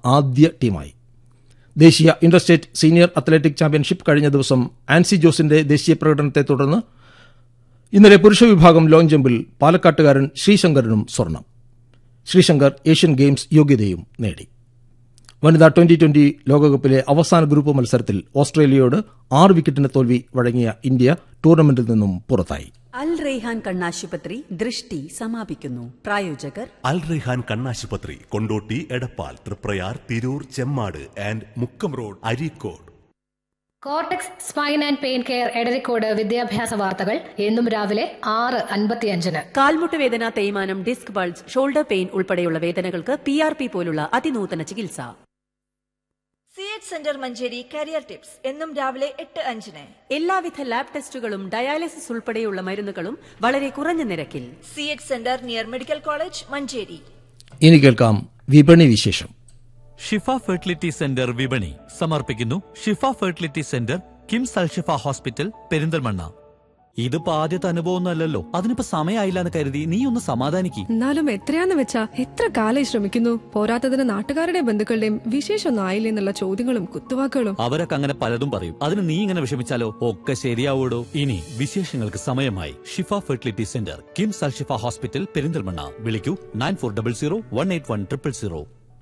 ആദ്യ ടീമായി ദേശീയ ഇന്റർസ്റ്റേറ്റ് സീനിയർ അത്ലറ്റിക് ചാമ്പ്യൻഷിപ്പ് കഴിഞ്ഞ ദിവസം ആൻസി ജോസിന്റെ ദേശീയ പ്രകടനത്തെ തുടർന്ന് ഇന്നലെ പുരുഷ വിഭാഗം ലോങ് ജമ്പിൽ പാലക്കാട്ടുകാരൻ ശ്രീശങ്കറിനും സ്വർണം ശ്രീശങ്കർ ഏഷ്യൻ ഗെയിംസ് യോഗ്യതയും നേടി വനിതാ ട്വന്റി ട്വന്റി ലോകകപ്പിലെ അവസാന ഗ്രൂപ്പ് മത്സരത്തിൽ ഓസ്ട്രേലിയയോട് ആറ് വിക്കറ്റിന് തോൽവി വഴങ്ങിയ ഇന്ത്യ ടൂർണമെന്റിൽ നിന്നും പുറത്തായി അൽ റെയ്ഹാൻ കണ്ണാശുപത്രി ദൃഷ്ടി സമാപിക്കുന്നു പ്രായോജകർ അൽ റെഹാൻ കണ്ണാശുപത്രി Kondotty Edappal Triprayar Tirur Chemmad and Mukkam road Areekode cortex spine and pain care Edarikode വിദ്യാഭ്യാസ വാർത്തകൾ എന്നും രാവിലെ ആറ് അൻപത്തിയഞ്ചിന് കാൽമുട്ട് വേദന തേയ്മാനം ഡിസ്ക് ബൾജ് ഷോൾഡർ പെയിൻ ഉൾപ്പെടെയുള്ള വേദനകൾക്ക് പി ആർ പി പോലുള്ള അതിനൂതന ചികിത്സ C H centre Manjeri career tips എന്നും രാവിലെ എട്ട് അഞ്ചിന് എല്ലാവിധ ലാബ് ടെസ്റ്റുകളും ഡയാലിസിസ് ഉൾപ്പെടെയുള്ള മരുന്നുകളും വളരെ കുറഞ്ഞ നിരക്കിൽ C H centre near medical college Manjeri ഇനി കേൾക്കാം വിപണി വിശേഷം ഷിഫ ഫെർട്ടിലിറ്റി സെന്റർ വിപണി സമർപ്പിക്കുന്നു Shifa fertility centre KIMS Alshifa hospital Perinthalmanna ഇതിപ്പോ ആദ്യത്തെ അനുഭവമൊന്നുമല്ലല്ലോ അതിനിപ്പോ സമയമായില്ല എന്ന് കരുതി നീ ഒന്ന് സമാധാനിക്ക് എന്നാലും എത്രയാന്ന് വെച്ചാ എത്ര കാലായി ശ്രമിക്കുന്നു പോരാത്തതിന് നാട്ടുകാരുടെ ബന്ധുക്കളുടെയും വിശേഷമൊന്നും ആയില്ലേ എന്നുള്ള ചോദ്യങ്ങളും കുത്തുവാക്കുകളും അവരൊക്കെ അങ്ങനെ പലതും പറയും അതിന് നീ ഇങ്ങനെ വിഷമിച്ചാലോ ഒക്കെ ശരിയാവൂടോ ഇനി വിശേഷങ്ങൾക്ക് സമയമായി Shifa fertility centre KIMS Alshifa hospital Perinthalmanna വിളിക്കൂ nine four double zero one eight one triple zero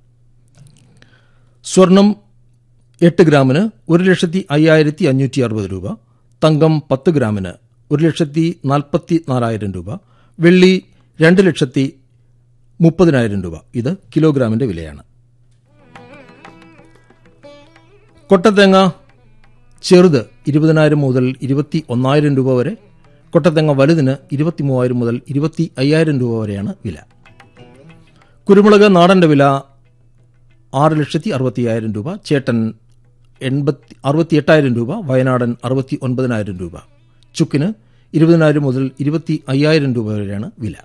സ്വർണം എട്ട് ഗ്രാമിന് ഒരു ലക്ഷത്തി അയ്യായിരത്തി അഞ്ഞൂറ്റി അറുപത് രൂപ തങ്കം പത്ത് ഗ്രാമിന് ഒരു ലക്ഷത്തി നാൽപ്പത്തി നാലായിരം രൂപ വെള്ളി രണ്ട് ലക്ഷത്തി മുപ്പതിനായിരം രൂപ ഇത് കിലോഗ്രാമിന്റെ വിലയാണ് കൊട്ടത്തേങ്ങ ചെറുത് ഇരുപതിനായിരം മുതൽ ഇരുപത്തി ഒന്നായിരം രൂപ വരെ കൊട്ടത്തേങ്ങ വലുതിന് ഇരുപത്തി മൂവായിരം മുതൽ ഇരുപത്തി അയ്യായിരം രൂപ വരെയാണ് വില കുരുമുളക് നാടന്റെ വില ആറ് ലക്ഷത്തി അറുപത്തിയായിരം രൂപ ചേട്ടൻ എൺപത്തി അറുപത്തി എട്ടായിരം രൂപ വയനാടൻ അറുപത്തി ഒൻപതിനായിരം രൂപ ചുക്കിന് ഇരുപതിനായിരം മുതൽ ഇരുപത്തി അയ്യായിരം രൂപ വരെയാണ് വില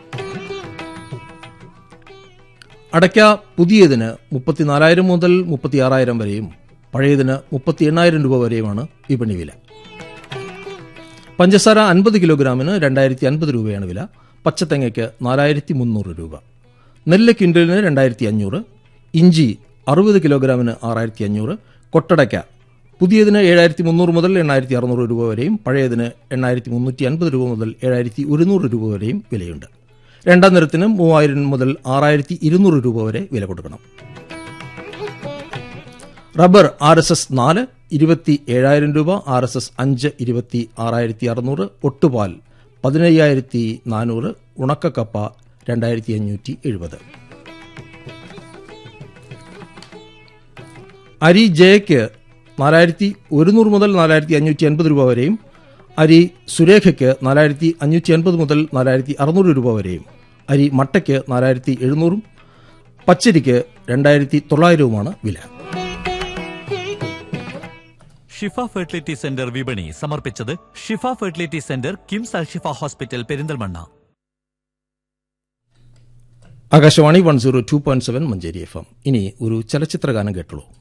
അടയ്ക്ക പുതിയതിന് മുപ്പത്തിനാലായിരം മുതൽ മുപ്പത്തിയാറായിരം വരെയും പഴയതിന് മുപ്പത്തി എണ്ണായിരം രൂപ വരെയുമാണ് വിപണി വില പഞ്ചസാര അൻപത് കിലോഗ്രാമിന് രണ്ടായിരത്തി അൻപത് രൂപയാണ് വില പച്ചത്തേങ്ങയ്ക്ക് നാലായിരത്തി മുന്നൂറ് രൂപ നെല്ല് ക്വിൻ്റലിന് രണ്ടായിരത്തി അഞ്ഞൂറ് ഇഞ്ചി അറുപത് കിലോഗ്രാമിന് ആറായിരത്തി അഞ്ഞൂറ് കൊട്ടടയ്ക്ക പുതിയതിന് ഏഴായിരത്തി മുന്നൂറ് മുതൽ എണ്ണായിരത്തി അറുന്നൂറ് രൂപ വരെയും പഴയതിന് എണ്ണായിരത്തി മുന്നൂറ്റി അൻപത് രൂപ മുതൽ ഏഴായിരത്തി ഒരുന്നൂറ് രൂപ വരെയും വിലയുണ്ട് രണ്ടാം നിരത്തിന് മൂവായിരം മുതൽ ആറായിരത്തി ഇരുന്നൂറ് രൂപ വരെ വില കൊടുക്കണം റബ്ബർ ആർ എസ് എസ് നാല് ഇരുപത്തി ഏഴായിരം രൂപ ആർ എസ് എസ് അഞ്ച് ഇരുപത്തി ആറായിരത്തി അറുന്നൂറ് ഒട്ടുപാൽ പതിനയ്യായിരത്തി നാനൂറ് ഉണക്കക്കപ്പ രണ്ടായിരത്തി അഞ്ഞൂറ്റി എഴുപത് അരി ജയയ്ക്ക് നാലായിരത്തി ഒരുന്നൂറ് മുതൽ നാലായിരത്തി അഞ്ഞൂറ്റി അൻപത് രൂപ വരെയും അരി സുരേഖയ്ക്ക് നാലായിരത്തി അഞ്ഞൂറ്റി അൻപത് മുതൽ നാലായിരത്തി അറുന്നൂറ് രൂപ വരെയും അരി മട്ടയ്ക്ക് നാലായിരത്തി എഴുന്നൂറും പച്ചരിക്ക് രണ്ടായിരത്തി തൊള്ളായിരവുമാണ് വില ഷിഫ ഫെർട്ടിലിറ്റി സെന്റർ വിപണി സമർപ്പിച്ചത് Shifa fertility centre KIMS Alshifa hospital Perinthalmanna Akashvani one zero two point seven Manjeri F M ഇനി ഒരു ചലച്ചിത്ര ഗാനം കേട്ടുള്ളൂ